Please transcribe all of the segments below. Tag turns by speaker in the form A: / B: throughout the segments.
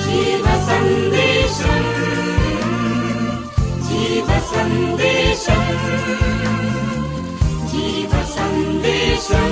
A: ജീവസന്ദേശം ജീവസന്ദേശം ജീവസന്ദേശം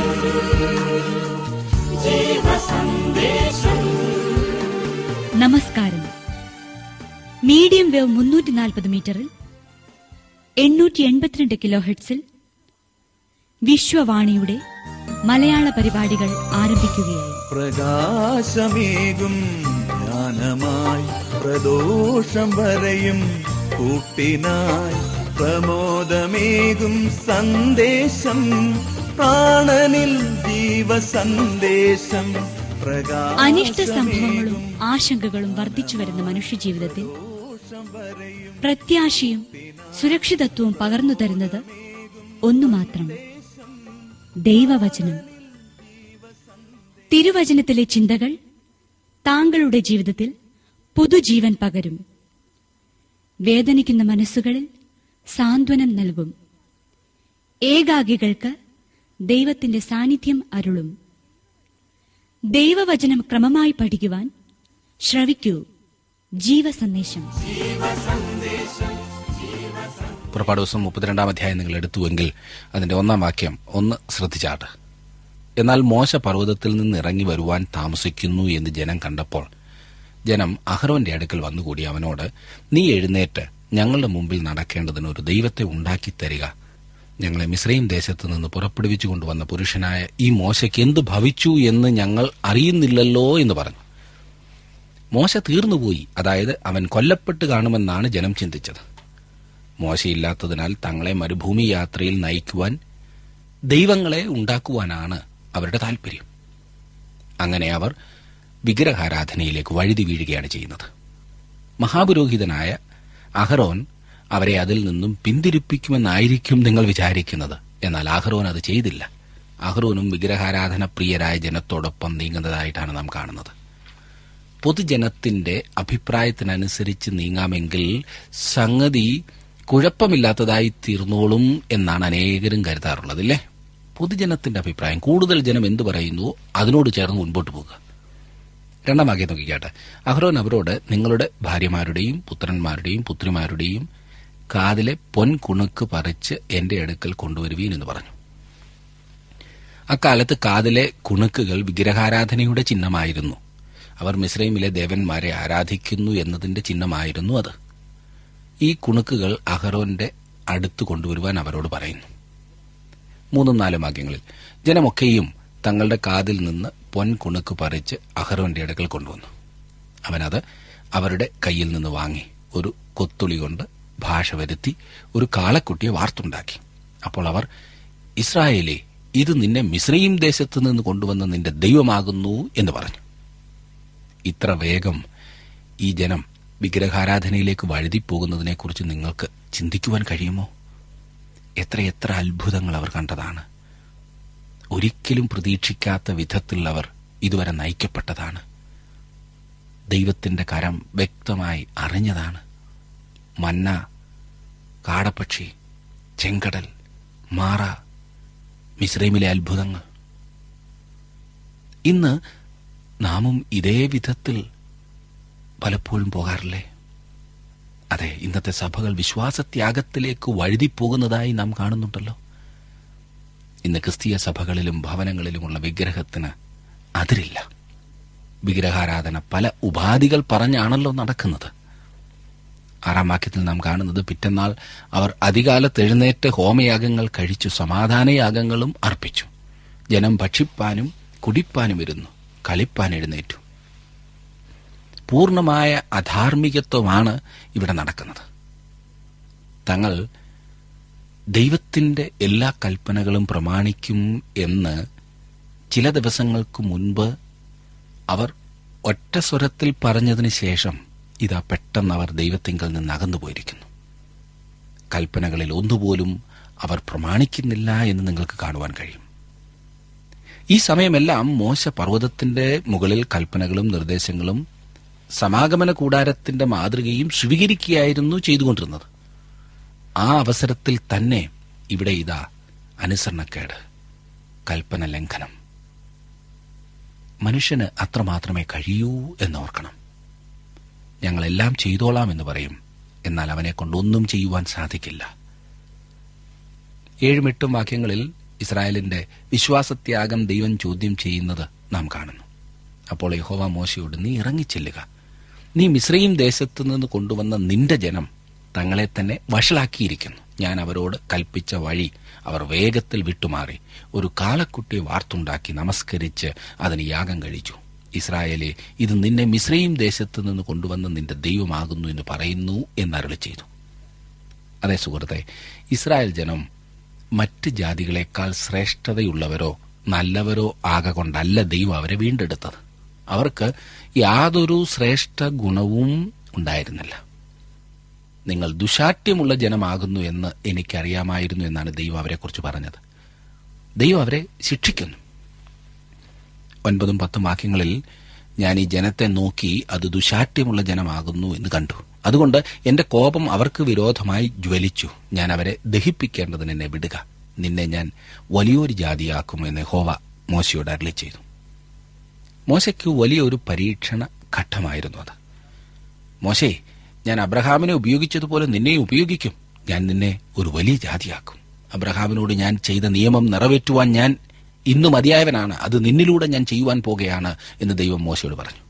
A: ജീവസന്ദേശം
B: നമസ്കാരം medium wave മുന്നൂറ്റി നാൽപ്പത് മീറ്ററിൽ എണ്ണൂറ്റി എൺപത്തിരണ്ട് കിലോ ഹെഡ്സിൽ വിശ്വവാണിയുടെ മലയാള പരിപാടികൾ ആരംഭിക്കുകയായി
C: പ്രകാശമേകും ജ്ഞാനമായി പ്രദോഷം വരെയും കൂട്ടിനായി പ്രമോദമേകും സന്ദേശം പ്രാണനിൽ ജീവസന്ദേശം
B: അനിഷ്ട സംഭവങ്ങളും ആശങ്കകളും വർദ്ധിച്ചു വരുന്ന മനുഷ്യജീവിതത്തിൽ പ്രത്യാശയും സുരക്ഷിതത്വവും പകർന്നു തരുന്നത് ഒന്നു മാത്രം ദൈവവചനം തിരുവചനത്തിലെ ചിന്തകൾ താങ്കളുടെ ജീവിതത്തിൽ പുതുജീവൻ പകരും വേദനിക്കുന്ന മനസ്സുകളിൽ സാന്ത്വനം നൽകും ഏകാഗികൾക്ക് ദൈവത്തിന്റെ സാന്നിധ്യം അരുളും ദൈവവചനം ക്രമമായി പഠിക്കുവാൻ ശ്രവിക്കൂ ജീവസന്ദേശം
D: പുറപ്പാട് ദിവസം മുപ്പത്തിരണ്ടാം അധ്യായം നിങ്ങൾ എടുത്തുവെങ്കിൽ അതിന്റെ ഒന്നാം വാക്യം ഒന്ന് ശ്രദ്ധിച്ചാട്ട് എന്നാൽ മോശ പർവ്വതത്തിൽ നിന്ന് ഇറങ്ങി വരുവാൻ താമസിക്കുന്നു എന്ന് ജനം കണ്ടപ്പോൾ ജനം അഹ്റോന്റെ അടുക്കൽ വന്നുകൂടി അവനോട് നീ എഴുന്നേറ്റ് ഞങ്ങളുടെ മുമ്പിൽ നടക്കേണ്ടതിന് ഒരു ദൈവത്തെ ഉണ്ടാക്കി തരിക ഞങ്ങളെ മിശ്രയും ദേശത്ത് നിന്ന് പുറപ്പെടുവിച്ചു കൊണ്ടുവന്ന പുരുഷനായ ഈ മോശയ്ക്ക് എന്ത് ഭവിച്ചു എന്ന് ഞങ്ങൾ അറിയുന്നില്ലല്ലോ എന്ന് പറഞ്ഞു മോശ തീർന്നുപോയി അതായത് അവൻ കൊല്ലപ്പെട്ട് കാണുമെന്നാണ് ജനം ചിന്തിച്ചത് മോശയില്ലാത്തതിനാൽ തങ്ങളെ മരുഭൂമി യാത്രയിൽ നയിക്കുവാൻ ദൈവങ്ങളെ ഉണ്ടാക്കുവാനാണ് അവരുടെ താല്പര്യം അങ്ങനെ അവർ വിഗ്രഹാരാധനയിലേക്ക് വഴുതി വീഴുകയാണ് ചെയ്യുന്നത് മഹാപുരോഹിതനായ അഹറോൻ അവരെ അതിൽ നിന്നും പിന്തിരിപ്പിക്കുമെന്നായിരിക്കും നിങ്ങൾ വിചാരിക്കുന്നത് എന്നാൽ അഹ്റോൻ അത് ചെയ്തില്ല അഹ്റോനും വിഗ്രഹാരാധന പ്രിയരായ ജനത്തോടൊപ്പം നീങ്ങുന്നതായിട്ടാണ് നാം കാണുന്നത് പൊതുജനത്തിന്റെ അഭിപ്രായത്തിനനുസരിച്ച് നീങ്ങാമെങ്കിൽ സംഗതി കുഴപ്പമില്ലാത്തതായി തീർന്നോളും എന്നാണ് അനേകരും കരുതാറുള്ളത് അല്ലേ പൊതുജനത്തിന്റെ അഭിപ്രായം കൂടുതൽ ജനം എന്തു പറയുന്നുവോ അതിനോട് ചേർന്ന് മുൻപോട്ട് പോകുക രണ്ടാം വാക്യം നോക്കിക്കാട്ടെ അഹ്റോൻ അവരോട് നിങ്ങളുടെ ഭാര്യമാരുടെയും പുത്രന്മാരുടെയും പുത്രിമാരുടെയും കാതിലെ പൊൻകുണുക്ക് പറിച്ച് എന്റെ അടുക്കൽ കൊണ്ടുവരുവീൻ എന്ന് പറഞ്ഞു അക്കാലത്ത് കാതിലെ കുണുക്കുകൾ വിഗ്രഹാരാധനയുടെ ചിഹ്നമായിരുന്നു അവർ മിസ്രൈമിലെ ദേവന്മാരെ ആരാധിക്കുന്നു എന്നതിന്റെ ചിഹ്നമായിരുന്നു അത് ഈ കുണുക്കുകൾ അഹറോന്റെ അടുത്ത് കൊണ്ടുവരുവാൻ അവരോട് പറയുന്നു മൂന്നും നാലും വാക്യങ്ങളിൽ ജനമൊക്കെയും തങ്ങളുടെ കാതിൽ നിന്ന് പൊൻകുണുക്ക് പറിച്ച് അഹറോന്റെ അടുക്കൽ കൊണ്ടുവന്നു അവനത് അവരുടെ കയ്യിൽ നിന്ന് വാങ്ങി ഒരു കൊത്തുളി കൊണ്ട് ഭാഷ വരുത്തി ഒരു കാളക്കുട്ടിയെ വാർത്തുണ്ടാക്കി അപ്പോൾ അവർ ഇസ്രായേലേ ഇത് നിന്നെ മിശ്രയും ദേശത്ത് നിന്ന് കൊണ്ടുവന്ന നിന്റെ ദൈവമാകുന്നു എന്ന് പറഞ്ഞു ഇത്ര വേഗം ഈ ജനം വിഗ്രഹാരാധനയിലേക്ക് വഴുതിപ്പോകുന്നതിനെക്കുറിച്ച് നിങ്ങൾക്ക് ചിന്തിക്കുവാൻ കഴിയുമോ എത്രയെത്ര അത്ഭുതങ്ങൾ അവർ കണ്ടതാണ് ഒരിക്കലും പ്രതീക്ഷിക്കാത്ത വിധത്തിൽ അവർ ഇതുവരെ നയിക്കപ്പെട്ടതാണ് ദൈവത്തിന്റെ കരം വ്യക്തമായി അറിഞ്ഞതാണ് മന്ന കാടപ്പക്ഷി ചെങ്കടൽ മാറ മിശ്രൈമിലെ അത്ഭുതങ്ങൾ ഇന്ന് നാമും ഇതേ വിധത്തിൽ പലപ്പോഴും പോകാറില്ലേ അതെ ഇന്നത്തെ സഭകൾ വിശ്വാസത്യാഗത്തിലേക്ക് വഴുതിപ്പോകുന്നതായി നാം കാണുന്നുണ്ടല്ലോ ഇന്ന് ക്രിസ്തീയ സഭകളിലും ഭവനങ്ങളിലുമുള്ള വിഗ്രഹത്തിന് അതിരില്ല വിഗ്രഹാരാധന പല ഉപാധികൾ പറഞ്ഞാണല്ലോ നടക്കുന്നത് ആറാം വാക്യത്തിൽ നാം കാണുന്നത് പിറ്റന്നാൾ അവർ അധികാലത്ത് എഴുന്നേറ്റ് ഹോമയാഗങ്ങൾ കഴിച്ചു സമാധാനയാഗങ്ങളും അർപ്പിച്ചു ജനം ഭക്ഷിപ്പാനും കുടിപ്പാനും ഇരുന്നു കളിപ്പാൻ എഴുന്നേറ്റു പൂർണ്ണമായ അധാർമികത്വമാണ് ഇവിടെ നടക്കുന്നത് തങ്ങൾ ദൈവത്തിന്റെ എല്ലാ കൽപ്പനകളും പ്രമാണിക്കും എന്ന് ചില ദിവസങ്ങൾക്ക് മുൻപ് അവർ ഒറ്റ സ്വരത്തിൽ പറഞ്ഞതിന് ശേഷം ഇതാ പെട്ടെന്ന് അവർ ദൈവത്തിങ്കൽ നിന്ന് അകന്നു പോയിരിക്കുന്നു കൽപ്പനകളിൽ ഒന്നുപോലും അവർ പ്രമാണിക്കുന്നില്ല എന്ന് നിങ്ങൾക്ക് കാണുവാൻ കഴിയും ഈ സമയമെല്ലാം മോശ പർവ്വതത്തിന്റെ മുകളിൽ കൽപ്പനകളും നിർദ്ദേശങ്ങളും സമാഗമന കൂടാരത്തിന്റെ മാതൃകയും സ്വീകരിക്കുകയായിരുന്നു ചെയ്തുകൊണ്ടിരുന്നത് ആ അവസരത്തിൽ തന്നെ ഇവിടെ ഇതാ അനുസരണക്കേട് കൽപ്പന ലംഘനം മനുഷ്യന് അത്രമാത്രമേ കഴിയൂ എന്നോർക്കണം ഞങ്ങളെല്ലാം ചെയ്തോളാം എന്ന് പറയും എന്നാൽ അവനെ കൊണ്ടൊന്നും ചെയ്യുവാൻ സാധിക്കില്ല ഏഴും എട്ടും വാക്യങ്ങളിൽ ഇസ്രായേലിന്റെ വിശ്വാസത്യാഗം ദൈവം ചോദ്യം ചെയ്യുന്നത് നാം കാണുന്നു അപ്പോൾ യഹോവ മോശയോട് നീ ഇറങ്ങിച്ചെല്ലുക നീ മിശ്രയും ദേശത്തു നിന്ന് കൊണ്ടുവന്ന നിന്റെ ജനം തങ്ങളെ തന്നെ വഷളാക്കിയിരിക്കുന്നു ഞാൻ അവരോട് കൽപ്പിച്ച വഴി അവർ വേഗത്തിൽ വിട്ടുമാറി ഒരു കാളക്കുട്ടിയെ വാർത്തുണ്ടാക്കി നമസ്കരിച്ച് അതിന് യാഗം കഴിച്ചു ഇസ്രായേലെ ഇത് നിന്നെ മിശ്രയും ദേശത്തു നിന്ന് കൊണ്ടുവന്ന നിന്റെ ദൈവമാകുന്നു എന്ന് പറയുന്നു എന്നരുളി ചെയ്തു അതേ സുഹൃത്തെ ഇസ്രായേൽ ജനം മറ്റ് ജാതികളെക്കാൾ ശ്രേഷ്ഠതയുള്ളവരോ നല്ലവരോ ആകൊണ്ടല്ല ദൈവം അവരെ വീണ്ടെടുത്തത് അവർക്ക് യാതൊരു ശ്രേഷ്ഠ ഗുണവും ഉണ്ടായിരുന്നില്ല നിങ്ങൾ ദുശാഠ്യമുള്ള ജനമാകുന്നു എന്ന് എനിക്കറിയാമായിരുന്നു എന്നാണ് ദൈവം അവരെക്കുറിച്ച് പറഞ്ഞത് ദൈവം അവരെ ശിക്ഷിക്കുന്നു ഒൻപതും പത്തും വാക്യങ്ങളിൽ ഞാൻ ഈ ജനത്തെ നോക്കി അത് ദുശാഠ്യമുള്ള ജനമാകുന്നു എന്ന് കണ്ടു അതുകൊണ്ട് എന്റെ കോപം അവർക്ക് വിരോധമായി ജ്വലിച്ചു ഞാൻ അവരെ ദഹിപ്പിക്കേണ്ടതിന് എന്നെ വിടുക നിന്നെ ഞാൻ വലിയൊരു ജാതിയാക്കും എന്ന് ഹോവ മോശയോട് അരളി ചെയ്തു മോശയ്ക്ക് വലിയൊരു പരീക്ഷണ ഘട്ടമായിരുന്നു അത് മോശേ ഞാൻ അബ്രഹാമിനെ ഉപയോഗിച്ചതുപോലെ നിന്നെയും ഉപയോഗിക്കും ഞാൻ നിന്നെ ഒരു വലിയ ജാതിയാക്കും അബ്രഹാമിനോട് ഞാൻ ചെയ്ത നിയമം നിറവേറ്റുവാൻ ഞാൻ ഇന്ന് മതിയായവനാണ് അത് നിന്നിലൂടെ ഞാൻ ചെയ്യുവാൻ പോകുകയാണ് എന്ന് ദൈവം മോശയോട് പറഞ്ഞു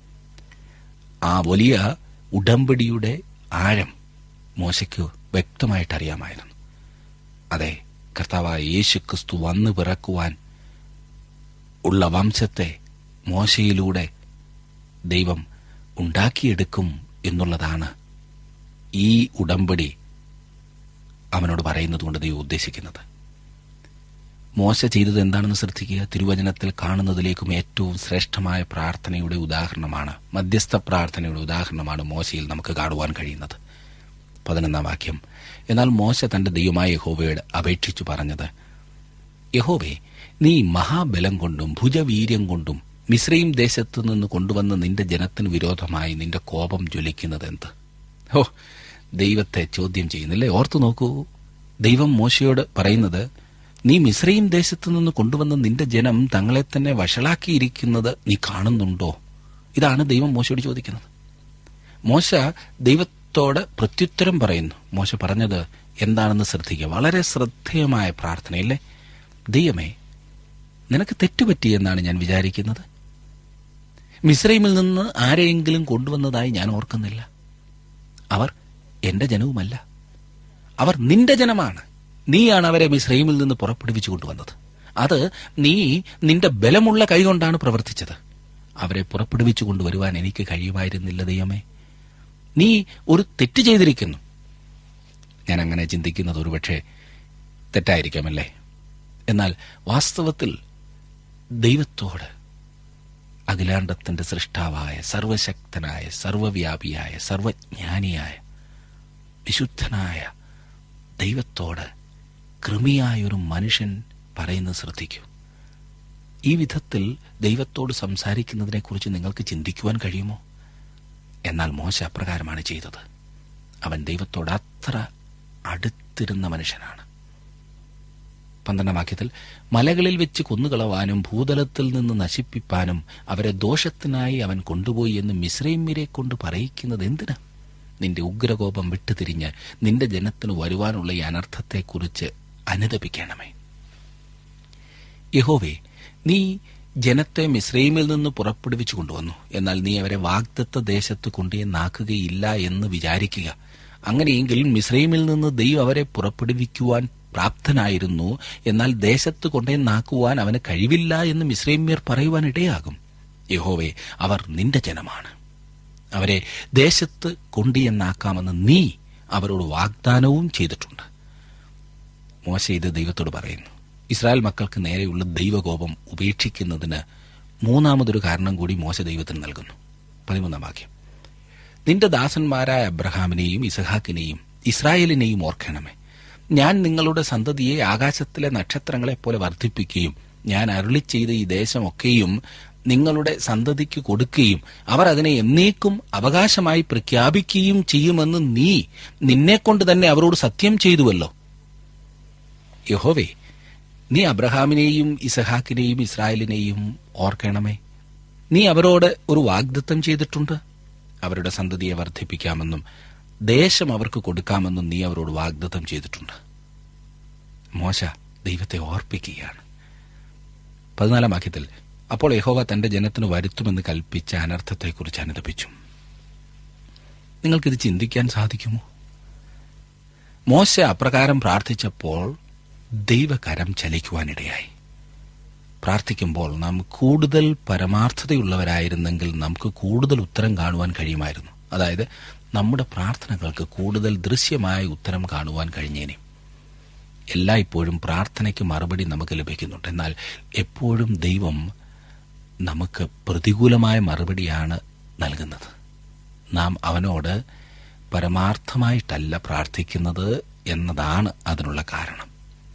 D: ആ വലിയ ഉടമ്പടിയുടെ ആഴം മോശയ്ക്ക് വ്യക്തമായിട്ട് അറിയാമായിരുന്നു അതെ കർത്താവായ യേശു ക്രിസ്തു വന്നു പിറക്കുവാൻ ഉള്ള വംശത്തെ മോശയിലൂടെ ദൈവം ഉണ്ടാക്കിയെടുക്കും എന്നുള്ളതാണ് ഈ ഉടമ്പടി അവനോട് പറയുന്നത് കൊണ്ട് ദൈവം ഉദ്ദേശിക്കുന്നത് മോശ ചെയ്തത് എന്താണെന്ന് ശ്രദ്ധിക്കുക തിരുവചനത്തിൽ കാണുന്നതിലേക്കും ഏറ്റവും ശ്രേഷ്ഠമായ പ്രാർത്ഥനയുടെ ഉദാഹരണമാണ് മധ്യസ്ഥ പ്രാർത്ഥനയുടെ ഉദാഹരണമാണ് മോശയിൽ നമുക്ക് കാണുവാൻ കഴിയുന്നത് പതിനൊന്നാം വാക്യം എന്നാൽ മോശ തന്റെ ദൈവമായ യഹോവയോട് അപേക്ഷിച്ചു പറഞ്ഞത് യഹോവേ നീ മഹാബലം കൊണ്ടും ഭുജവീര്യം കൊണ്ടും മിശ്രയും ദേശത്തു നിന്ന് കൊണ്ടുവന്ന നിന്റെ ജനത്തിന് വിരോധമായി നിന്റെ കോപം ജ്വലിക്കുന്നത് എന്ത് ഓ ദൈവത്തെ ചോദ്യം ചെയ്യുന്നില്ലേ ഓർത്തു നോക്കൂ ദൈവം മോശയോട് പറയുന്നത് നീ മിശ്രയും ദേശത്തു നിന്ന് കൊണ്ടുവന്ന നിന്റെ ജനം തങ്ങളെ തന്നെ വഷളാക്കിയിരിക്കുന്നത് നീ കാണുന്നുണ്ടോ ഇതാണ് ദൈവം മോശയോട് ചോദിക്കുന്നത് മോശ ദൈവത്തോട് പ്രത്യുത്തരം പറയുന്നു മോശ പറഞ്ഞത് എന്താണെന്ന് ശ്രദ്ധിക്കുക വളരെ ശ്രദ്ധേയമായ പ്രാർത്ഥനയല്ലേ ദൈവമേ നിനക്ക് തെറ്റുപറ്റിയെന്നാണ് ഞാൻ വിചാരിക്കുന്നത് മിശ്രൈമിൽ നിന്ന് ആരെയെങ്കിലും കൊണ്ടുവന്നതായി ഞാൻ ഓർക്കുന്നില്ല അവർ എന്റെ ജനവുമല്ല അവർ നിന്റെ ജനമാണ് നീയാണ് അവരെ മിശ്രൈമിൽ നിന്ന് പുറപ്പെടുവിച്ചു കൊണ്ടുവന്നത് അത് നീ നിന്റെ ബലമുള്ള കൈകൊണ്ടാണ് പ്രവർത്തിച്ചത് അവരെ പുറപ്പെടുവിച്ചു കൊണ്ടുവരുവാൻ എനിക്ക് കഴിയുമായിരുന്നില്ല ദൈവമേ നീ ഒരു തെറ്റ് ചെയ്തിരിക്കുന്നു ഞാൻ അങ്ങനെ ചിന്തിക്കുന്നത് ഒരുപക്ഷെ തെറ്റായിരിക്കാമല്ലേ എന്നാൽ വാസ്തവത്തിൽ ദൈവത്തോട് അഖിലാണ്ടത്തിന്റെ സൃഷ്ടാവായ സർവശക്തനായ സർവവ്യാപിയായ സർവജ്ഞാനിയായ വിശുദ്ധനായ ദൈവത്തോട് കൃമിയായൊരു മനുഷ്യൻ പറയുന്നത് ശ്രദ്ധിക്കൂ ഈ വിധത്തിൽ ദൈവത്തോട് സംസാരിക്കുന്നതിനെക്കുറിച്ച് നിങ്ങൾക്ക് ചിന്തിക്കുവാൻ കഴിയുമോ എന്നാൽ മോശ അപ്രകാരമാണ് ചെയ്തത് അവൻ ദൈവത്തോട് അത്ര അടുത്തിരുന്ന മനുഷ്യനാണ് പന്ത്രണ്ടാം വാക്യത്തിൽ മലകളിൽ വെച്ച് കൊന്നുകളവാനും ഭൂതലത്തിൽ നിന്ന് നശിപ്പിപ്പാനും അവരെ ദോഷത്തിനായി അവൻ കൊണ്ടുപോയി എന്ന് മിശ്രൈമ്യരെ കൊണ്ട് പറയിക്കുന്നത് എന്തിന് നിന്റെ ഉഗ്രകോപം വിട്ടുതിരിഞ്ഞ് നിന്റെ ജനത്തിന് വരുവാനുള്ള ഈ അനർത്ഥത്തെക്കുറിച്ച് അനുദപിക്കണമേ യഹോവേ നീ ജനത്തെ മിശ്രൈമിൽ നിന്ന് പുറപ്പെടുവിച്ചു കൊണ്ടുവന്നു എന്നാൽ നീ അവരെ വാഗ്ദത്ത ദേശത്ത് കൊണ്ടുചെന്നാക്കുകയില്ല എന്ന് വിചാരിക്കുക അങ്ങനെയെങ്കിൽ മിശ്രൈമിൽ നിന്ന് ദൈവം അവരെ പുറപ്പെടുവിക്കുവാൻ പ്രാപ്തനായിരുന്നു എന്നാൽ ദേശത്ത് കൊണ്ടുചെന്നാക്കുവാൻ അവന് കഴിവില്ല എന്ന് മിശ്രൈമ്യർ പറയുവാൻ ഇടയാകും യഹോവേ അവർ നിന്റെ ജനമാണ് അവരെ ദേശത്ത് കൊണ്ടുചെന്നാക്കാമെന്ന് നീ അവരോട് വാഗ്ദാനവും ചെയ്തിട്ടുണ്ട് മോശ ഇത് ദൈവത്തോട് പറയുന്നു ഇസ്രായേൽ മക്കൾക്ക് നേരെയുള്ള ദൈവകോപം ഉപേക്ഷിക്കുന്നതിന് മൂന്നാമതൊരു കാരണം കൂടി മോശ ദൈവത്തിന് നൽകുന്നു പതിമൂന്നാം വാക്യം നിന്റെ ദാസന്മാരായ അബ്രഹാമിനെയും ഇസഹാക്കിനെയും ഇസ്രായേലിനെയും ഓർക്കണമേ ഞാൻ നിങ്ങളുടെ സന്തതിയെ ആകാശത്തിലെ നക്ഷത്രങ്ങളെപ്പോലെ വർദ്ധിപ്പിക്കുകയും ഞാൻ അരുളി ചെയ്ത ഈ ദേശമൊക്കെയും നിങ്ങളുടെ സന്തതിക്ക് കൊടുക്കുകയും അവർ അതിനെ എന്നേക്കും അവകാശമായി പ്രഖ്യാപിക്കുകയും ചെയ്യുമെന്ന് നീ നിന്നെക്കൊണ്ട് തന്നെ അവരോട് സത്യം ചെയ്തുവല്ലോ യഹോവേ നീ അബ്രഹാമിനെയും ഇസഹാക്കിനെയും ഇസ്രായേലിനെയും ഓർക്കണമേ നീ അവരോട് ഒരു വാഗ്ദത്തം ചെയ്തിട്ടുണ്ട് അവരുടെ സന്തതിയെ വർദ്ധിപ്പിക്കാമെന്നും ദേശം അവർക്ക് കൊടുക്കാമെന്നും നീ അവരോട് വാഗ്ദത്തം ചെയ്തിട്ടുണ്ട് മോശ ദൈവത്തെ ഓർപ്പിക്കുകയാണ് പതിനാലാം വാക്യത്തിൽ അപ്പോൾ യഹോവ തന്റെ ജനത്തിന് വരുത്തുമെന്ന് കൽപ്പിച്ച അനർത്ഥത്തെക്കുറിച്ച് അനുദപിച്ചു നിങ്ങൾക്കിത് ചിന്തിക്കാൻ സാധിക്കുമോ മോശ അപ്രകാരം പ്രാർത്ഥിച്ചപ്പോൾ ദൈവകരം ചലിക്കുവാനിടയായി പ്രാർത്ഥിക്കുമ്പോൾ നാം കൂടുതൽ പരമാർത്ഥതയുള്ളവരായിരുന്നെങ്കിൽ നമുക്ക് കൂടുതൽ ഉത്തരം കാണുവാൻ കഴിയുമായിരുന്നു അതായത് നമ്മുടെ പ്രാർത്ഥനകൾക്ക് കൂടുതൽ ദൃശ്യമായ ഉത്തരം കാണുവാൻ കഴിഞ്ഞേനെ എല്ലായ്പ്പോഴും പ്രാർത്ഥനയ്ക്ക് മറുപടി നമുക്ക് ലഭിക്കുന്നുണ്ട് എന്നാൽ എപ്പോഴും ദൈവം നമുക്ക് പ്രതികൂലമായ മറുപടിയാണ് നൽകുന്നത് നാം അവനോട് പരമാർത്ഥമായിട്ടല്ല പ്രാർത്ഥിക്കുന്നത് എന്നതാണ് അതിനുള്ള കാരണം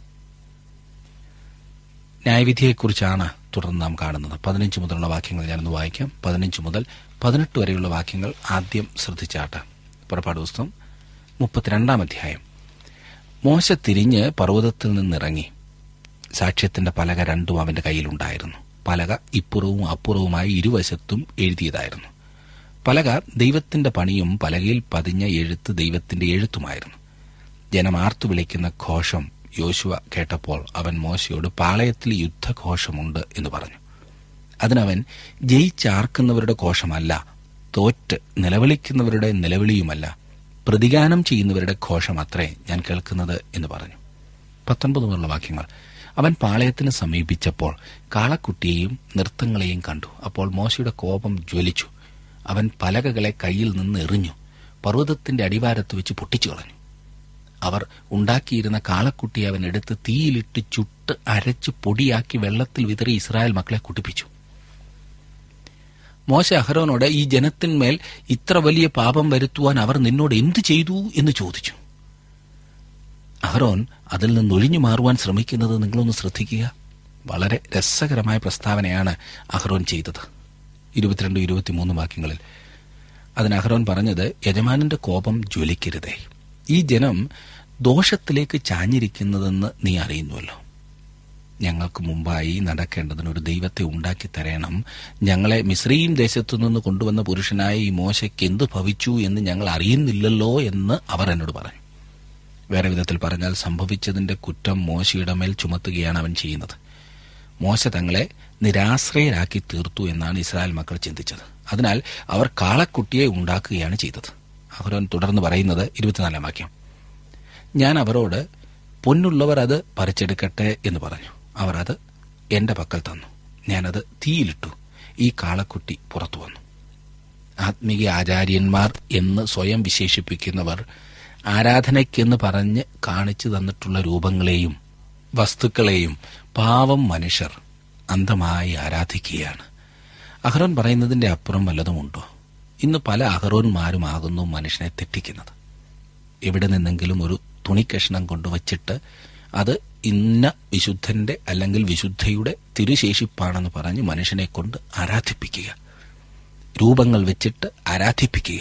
D: ന്യായവിധിയെക്കുറിച്ചാണ് തുടർന്ന് നാം കാണുന്നത് പതിനഞ്ച് മുതലുള്ള വാക്യങ്ങൾ ഞാനൊന്ന് വായിക്കാം പതിനഞ്ച് മുതൽ പതിനെട്ട് വരെയുള്ള വാക്യങ്ങൾ ആദ്യം ശ്രദ്ധിച്ചാട്ട് പുറപ്പാട് പുസ്തകം മുപ്പത്തിരണ്ടാം അധ്യായം മോശ തിരിഞ്ഞ് പർവ്വതത്തിൽ നിന്നിറങ്ങി സാക്ഷ്യത്തിന്റെ പലക രണ്ടും അവന്റെ കയ്യിലുണ്ടായിരുന്നു പലക ഇപ്പുറവും അപ്പുറവുമായി ഇരുവശത്തും എഴുതിയതായിരുന്നു പലക ദൈവത്തിന്റെ പണിയും പലകയിൽ പതിഞ്ഞ എഴുത്ത് ദൈവത്തിന്റെ എഴുത്തുമായിരുന്നു ജനം ആർത്തു വിളിക്കുന്ന ഘോഷം യോശുവ കേട്ടപ്പോൾ അവൻ മോശയോട് പാളയത്തിൽ യുദ്ധഘോഷമുണ്ട് എന്ന് പറഞ്ഞു അതിനവൻ ജയിച്ചാർക്കുന്നവരുടെ ഘോഷമല്ല തോറ്റ് നിലവിളിക്കുന്നവരുടെ നിലവിളിയുമല്ല പ്രതിഗാനം ചെയ്യുന്നവരുടെ ഘോഷമത്രേ ഞാൻ കേൾക്കുന്നത് എന്ന് പറഞ്ഞു പത്തൊൻപത് മുതലുള്ള വാക്യങ്ങൾ അവൻ പാളയത്തിന് സമീപിച്ചപ്പോൾ കാളക്കുട്ടിയെയും നൃത്തങ്ങളെയും കണ്ടു അപ്പോൾ മോശയുടെ കോപം ജ്വലിച്ചു അവൻ പലകകളെ കയ്യിൽ നിന്ന് എറിഞ്ഞു പർവ്വതത്തിന്റെ അടിവാരത്ത് വെച്ച് പൊട്ടിച്ചു കളഞ്ഞു അവർ ഉണ്ടാക്കിയിരുന്ന കാളക്കുട്ടിയെ അവൻ എടുത്ത് തീയിലിട്ട് ചുട്ട് അരച്ച് പൊടിയാക്കി വെള്ളത്തിൽ വിതറി ഇസ്രായേൽ മക്കളെ കുടിപ്പിച്ചു മോശ അഹരോനോട് ഈ ജനത്തിന്മേൽ ഇത്ര വലിയ പാപം വരുത്തുവാൻ അവർ നിന്നോട് എന്തു ചെയ്തു എന്ന് ചോദിച്ചു അഹരോൻ അതിൽ നിന്ന് ഒഴിഞ്ഞു മാറുവാൻ ശ്രമിക്കുന്നത് നിങ്ങളൊന്ന് ശ്രദ്ധിക്കുക വളരെ രസകരമായ പ്രസ്താവനയാണ് അഹ്റോൻ ചെയ്തത് ഇരുപത്തിരണ്ട് ഇരുപത്തിമൂന്ന് വാക്യങ്ങളിൽ അതിന് അഹ്റോൻ പറഞ്ഞത് യജമാനന്റെ കോപം ജ്വലിക്കരുതേ ഈ ജനം ദോഷത്തിലേക്ക് ചാഞ്ഞിരിക്കുന്നതെന്ന് നീ അറിയുന്നുവല്ലോ ഞങ്ങൾക്ക് മുമ്പായി നടക്കേണ്ടതിന് ഒരു ദൈവത്തെ ഉണ്ടാക്കി തരണം ഞങ്ങളെ മിശ്രീം ദേശത്തു നിന്ന് കൊണ്ടുവന്ന പുരുഷനായ ഈ മോശയ്ക്ക് എന്ത് ഭവിച്ചു എന്ന് ഞങ്ങൾ അറിയുന്നില്ലല്ലോ എന്ന് അവർ എന്നോട് പറഞ്ഞു വേറെ വിധത്തിൽ പറഞ്ഞാൽ സംഭവിച്ചതിന്റെ കുറ്റം മോശയുടെ മേൽ ചുമത്തുകയാണ് അവൻ ചെയ്യുന്നത് മോശ തങ്ങളെ നിരാശ്രയരാക്കി തീർത്തു എന്നാണ് ഇസ്രായേൽ മക്കൾ ചിന്തിച്ചത് അതിനാൽ അവർ കാളക്കുട്ടിയെ ഉണ്ടാക്കുകയാണ് ചെയ്തത് അഹരോൻ തുടർന്ന് പറയുന്നത് ഇരുപത്തിനാലാം വാക്യം ഞാൻ അവരോട് പൊന്നുള്ളവർ അത് പറിച്ചെടുക്കട്ടെ എന്ന് പറഞ്ഞു അവർ അത് എന്റെ പക്കൽ തന്നു ഞാനത് തീയിലിട്ടു ഈ കാളക്കുട്ടി പുറത്തു വന്നു ആത്മീയ ആചാര്യന്മാർ എന്ന് സ്വയം വിശേഷിപ്പിക്കുന്നവർ ആരാധനയ്ക്കെന്ന് പറഞ്ഞ് കാണിച്ചു തന്നിട്ടുള്ള രൂപങ്ങളെയും വസ്തുക്കളെയും പാവം മനുഷ്യർ അന്ധമായി ആരാധിക്കുകയാണ് അഹ്റോൻ പറയുന്നതിന്റെ അപ്പുറം വല്ലതുമുണ്ടോ ഇന്ന് പല അഹ്റോന്മാരുമാകുന്നു മനുഷ്യനെ തെറ്റിക്കുന്നത് എവിടെ നിന്നെങ്കിലും ഒരു തുണിക്കഷ്ണം കൊണ്ടുവച്ചിട്ട് അത് ഇന്ന വിശുദ്ധന്റെ അല്ലെങ്കിൽ വിശുദ്ധയുടെ തിരുശേഷിപ്പാണെന്ന് പറഞ്ഞ് മനുഷ്യനെ കൊണ്ട് ആരാധിപ്പിക്കുക രൂപങ്ങൾ വെച്ചിട്ട് ആരാധിപ്പിക്കുക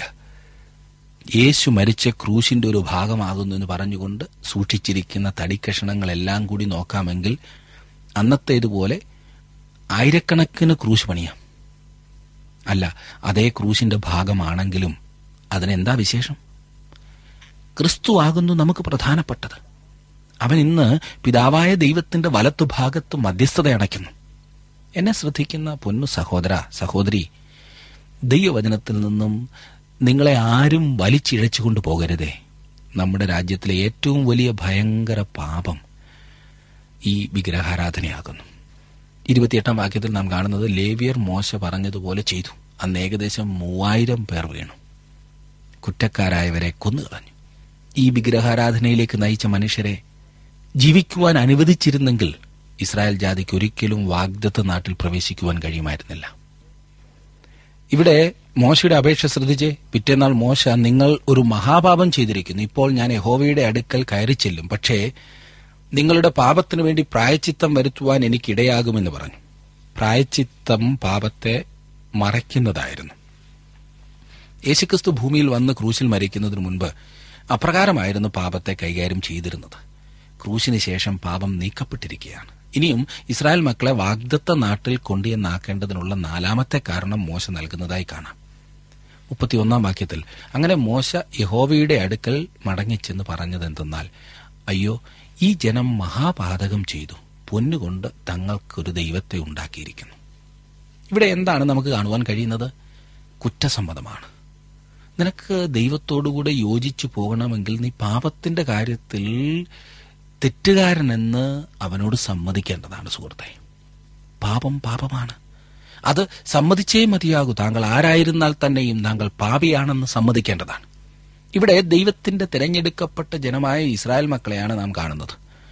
D: യേശു മരിച്ച ക്രൂശിന്റെ ഒരു ഭാഗമാകുന്നു എന്ന് പറഞ്ഞുകൊണ്ട് സൂക്ഷിച്ചിരിക്കുന്ന തടിക്കഷണങ്ങളെല്ലാം കൂടി നോക്കാമെങ്കിൽ അന്നത്തേതുപോലെ ആയിരക്കണക്കിന് ക്രൂശ് പണിയാം അല്ല അതേ ക്രൂശിന്റെ ഭാഗമാണെങ്കിലും അതിനെന്താ വിശേഷം ക്രിസ്തു ആകുന്നു നമുക്ക് പ്രധാനപ്പെട്ടത് അവൻ ഇന്ന് പിതാവായ ദൈവത്തിന്റെ വലത്തുഭാഗത്ത് മധ്യസ്ഥത അണയ്ക്കുന്നു എന്നെ ശ്രദ്ധിക്കുന്ന പൊന്നു സഹോദര സഹോദരി ദൈവവചനത്തിൽ നിന്നും നിങ്ങളെ ആരും വലിച്ചിഴച്ചുകൊണ്ട് പോകരുതേ നമ്മുടെ രാജ്യത്തിലെ ഏറ്റവും വലിയ ഭയങ്കര പാപം ഈ വിഗ്രഹാരാധനയാകുന്നു ഇരുപത്തിയെട്ടാം വാക്യത്തിൽ നാം കാണുന്നത് ലേവിയർ മോശ പറഞ്ഞതുപോലെ ചെയ്തു അന്ന് ഏകദേശം മൂവായിരം പേർ വീണു കുറ്റക്കാരായവരെ കൊന്നുകളഞ്ഞു ഈ വിഗ്രഹാരാധനയിലേക്ക് നയിച്ച മനുഷ്യരെ ജീവിക്കുവാൻ അനുവദിച്ചിരുന്നെങ്കിൽ ഇസ്രായേൽ ജാതിക്ക് ഒരിക്കലും വാഗ്ദത്ത നാട്ടിൽ പ്രവേശിക്കുവാൻ കഴിയുമായിരുന്നില്ല ഇവിടെ മോശയുടെ അപേക്ഷ ശ്രദ്ധിച്ച് പിറ്റേന്നാൾ മോശ നിങ്ങൾ ഒരു മഹാപാപം ചെയ്തിരിക്കുന്നു ഇപ്പോൾ ഞാൻ യഹോവയുടെ അടുക്കൽ കയറി ചെല്ലും പക്ഷേ നിങ്ങളുടെ പാപത്തിനു വേണ്ടി പ്രായച്ചിത്തം വരുത്തുവാൻ എനിക്കിടയാകുമെന്ന് പറഞ്ഞു പ്രായച്ചിത്തം പാപത്തെ മറയ്ക്കുന്നതായിരുന്നു യേശുക്രിസ്തു ഭൂമിയിൽ വന്ന് ക്രൂശിൽ മരിക്കുന്നതിന് മുൻപ് അപ്രകാരമായിരുന്നു പാപത്തെ കൈകാര്യം ചെയ്തിരുന്നത് ക്രൂശിന് ശേഷം പാപം നീക്കപ്പെട്ടിരിക്കുകയാണ് ഇനിയും ഇസ്രായേൽ മക്കളെ വാഗ്ദത്ത നാട്ടിൽ കൊണ്ടുവന്നാക്കേണ്ടതിനുള്ള നാലാമത്തെ കാരണം മോശ നൽകുന്നതായി കാണാം മുപ്പത്തിയൊന്നാം വാക്യത്തിൽ അങ്ങനെ മോശ യഹോവയുടെ അടുക്കൽ മടങ്ങിച്ചെന്ന് പറഞ്ഞത് എന്തെന്നാൽ അയ്യോ ഈ ജനം മഹാപാതകം ചെയ്തു പൊന്നുകൊണ്ട് തങ്ങൾക്കൊരു ദൈവത്തെ ഉണ്ടാക്കിയിരിക്കുന്നു ഇവിടെ എന്താണ് നമുക്ക് കാണുവാൻ കഴിയുന്നത് കുറ്റസമ്മതമാണ് നിനക്ക് ദൈവത്തോടുകൂടെ യോജിച്ചു പോകണമെങ്കിൽ നീ പാപത്തിന്റെ കാര്യത്തിൽ തെറ്റുകാരനെന്ന് അവനോട് സമ്മതിക്കേണ്ടതാണ് സുഹൃത്തെ പാപം പാപമാണ് അത് സമ്മതിച്ചേ മതിയാകൂ താങ്കൾ ആരായിരുന്നാൽ തന്നെയും താങ്കൾ പാപിയാണെന്ന് സമ്മതിക്കേണ്ടതാണ് ഇവിടെ ദൈവത്തിന്റെ തിരഞ്ഞെടുക്കപ്പെട്ട ജനമായ ഇസ്രായേൽ മക്കളെയാണ് നാം കാണുന്നത്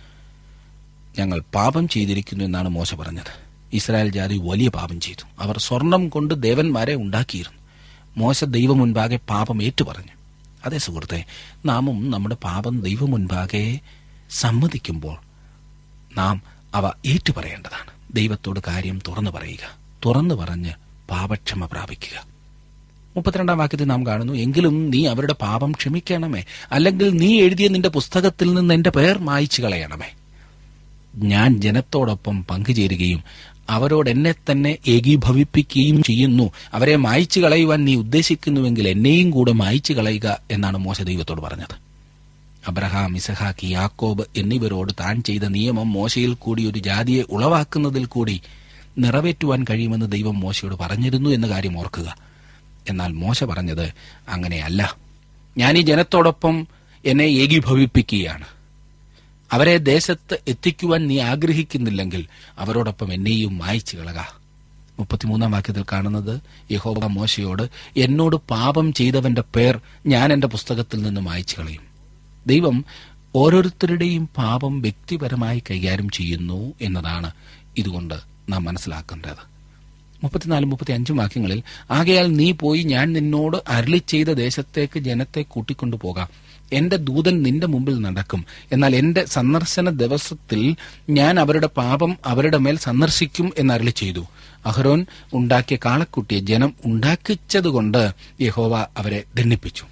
D: ഞങ്ങൾ പാപം ചെയ്തിരിക്കുന്നു എന്നാണ് മോശ പറഞ്ഞത് ഇസ്രായേൽ ജാതി വലിയ പാപം ചെയ്തു അവർ സ്വർണം കൊണ്ട് ദേവന്മാരെ ഉണ്ടാക്കിയിരുന്നു മോശ ദൈവം മുൻപാകെ പാപം ഏറ്റുപറഞ്ഞു അതേ സുഹൃത്തെ നാമും നമ്മുടെ പാപം ദൈവം മുൻപാകെ സമ്മതിക്കുമ്പോൾ നാം അവ ഏറ്റുപറയേണ്ടതാണ് ദൈവത്തോട് കാര്യം തുറന്നു പറയുക തുറന്നു പറഞ്ഞ് പാപക്ഷമ പ്രാപിക്കുക മുപ്പത്തിരണ്ടാം വാക്യത്തിൽ നാം കാണുന്നു എങ്കിലും നീ അവരുടെ പാപം ക്ഷമിക്കണമേ അല്ലെങ്കിൽ നീ എഴുതിയ നിന്റെ പുസ്തകത്തിൽ നിന്ന് എന്റെ പേർ മായ്ച്ചു കളയണമേ ഞാൻ ജനത്തോടൊപ്പം പങ്കുചേരുകയും അവരോട് എന്നെ തന്നെ ഏകീഭവിപ്പിക്കുകയും ചെയ്യുന്നു അവരെ മായ്ച്ചു കളയുവാൻ നീ ഉദ്ദേശിക്കുന്നുവെങ്കിൽ എന്നെയും കൂടെ മായ്ച്ചു കളയുക എന്നാണ് മോശ ദൈവത്തോട് പറഞ്ഞത് അബ്രഹാം ഇസഹാക്ക് യാക്കോബ് എന്നിവരോട് താൻ ചെയ്ത നിയമം മോശയിൽ കൂടി ഒരു ജാതിയെ ഉളവാക്കുന്നതിൽ കൂടി നിറവേറ്റുവാൻ കഴിയുമെന്ന് ദൈവം മോശയോട് പറഞ്ഞിരുന്നു എന്ന കാര്യം ഓർക്കുക എന്നാൽ മോശ പറഞ്ഞത് അങ്ങനെയല്ല ഞാൻ ഈ ജനത്തോടൊപ്പം എന്നെ ഏകീഭവിപ്പിക്കുകയാണ് അവരെ ദേശത്ത് എത്തിക്കുവാൻ നീ ആഗ്രഹിക്കുന്നില്ലെങ്കിൽ അവരോടൊപ്പം എന്നെയും മായ്ച്ചു കളക മുപ്പത്തിമൂന്നാം വാക്യത്തിൽ കാണുന്നത് യഹോബ മോശയോട് എന്നോട് പാപം ചെയ്തവന്റെ പേർ ഞാൻ എന്റെ പുസ്തകത്തിൽ നിന്ന് മായ്ച്ചു കളയും ദൈവം ഓരോരുത്തരുടെയും പാപം വ്യക്തിപരമായി കൈകാര്യം ചെയ്യുന്നു എന്നതാണ് ഇതുകൊണ്ട് നാം മനസ്സിലാക്കേണ്ടത് മുപ്പത്തിനാലും മുപ്പത്തി അഞ്ചും വാക്യങ്ങളിൽ ആകയാൽ നീ പോയി ഞാൻ നിന്നോട് അരളി ചെയ്ത ദേശത്തേക്ക് ജനത്തെ കൂട്ടിക്കൊണ്ടു പോകാം എന്റെ ദൂതൻ നിന്റെ മുമ്പിൽ നടക്കും എന്നാൽ എന്റെ സന്ദർശന ദിവസത്തിൽ ഞാൻ അവരുടെ പാപം അവരുടെ മേൽ സന്ദർശിക്കും എന്നരളി ചെയ്തു അഹരോൻ ഉണ്ടാക്കിയ കാളക്കുട്ടിയെ ജനം ഉണ്ടാക്കിച്ചതുകൊണ്ട് യഹോവ അവരെ ദണ്ഡിപ്പിച്ചു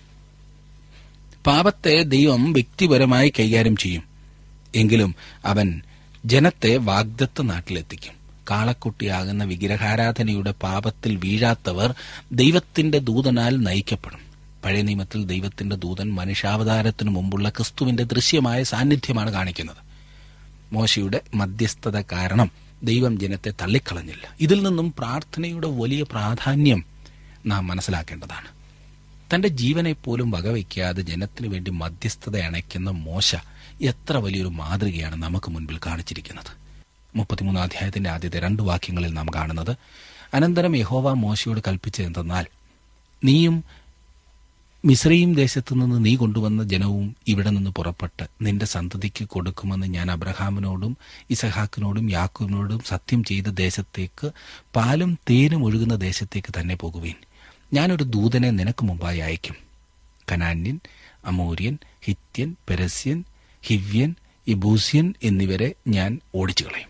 D: പാപത്തെ ദൈവം വ്യക്തിപരമായി കൈകാര്യം ചെയ്യും എങ്കിലും അവൻ ജനത്തെ വാഗ്ദത്ത നാട്ടിലെത്തിക്കും കാളക്കുട്ടിയാകുന്ന വിഗ്രഹാരാധനയുടെ പാപത്തിൽ വീഴാത്തവർ ദൈവത്തിന്റെ ദൂതനാൽ നയിക്കപ്പെടും പഴയ നിയമത്തിൽ ദൈവത്തിന്റെ ദൂതൻ മനുഷ്യാവതാരത്തിനു മുമ്പുള്ള ക്രിസ്തുവിന്റെ ദൃശ്യമായ സാന്നിധ്യമാണ് കാണിക്കുന്നത് മോശയുടെ മധ്യസ്ഥത കാരണം ദൈവം ജനത്തെ തള്ളിക്കളഞ്ഞില്ല ഇതിൽ നിന്നും പ്രാർത്ഥനയുടെ വലിയ പ്രാധാന്യം നാം മനസ്സിലാക്കേണ്ടതാണ് തന്റെ ജീവനെ പോലും വകവയ്ക്കാതെ ജനത്തിനു വേണ്ടി മധ്യസ്ഥത അണയ്ക്കുന്ന മോശ എത്ര വലിയൊരു മാതൃകയാണ് നമുക്ക് മുൻപിൽ കാണിച്ചിരിക്കുന്നത് മുപ്പത്തിമൂന്നാം അധ്യായത്തിന്റെ ആദ്യത്തെ രണ്ട് വാക്യങ്ങളിൽ നാം കാണുന്നത് അനന്തരം യഹോവ മോശയോട് കൽപ്പിച്ചതെന്തെന്നാൽ നീയും മിശ്രയും ദേശത്തു നിന്ന് നീ കൊണ്ടുവന്ന ജനവും ഇവിടെ നിന്ന് പുറപ്പെട്ട് നിന്റെ സന്തതിക്ക് കൊടുക്കുമെന്ന് ഞാൻ അബ്രഹാമിനോടും ഇസഹാക്കിനോടും യാക്കൂബിനോടും സത്യം ചെയ്ത ദേശത്തേക്ക് പാലും തേനും ഒഴുകുന്ന ദേശത്തേക്ക് തന്നെ പോകുവീൻ ഞാനൊരു ദൂതനെ നിനക്ക് മുമ്പായി അയക്കും കനാന്യൻ അമൂര്യൻ ഹിത്യൻ പെരസ്യൻ ഹിവ്യൻ ഇബൂസ്യൻ എന്നിവരെ ഞാൻ ഓടിച്ചു കളയും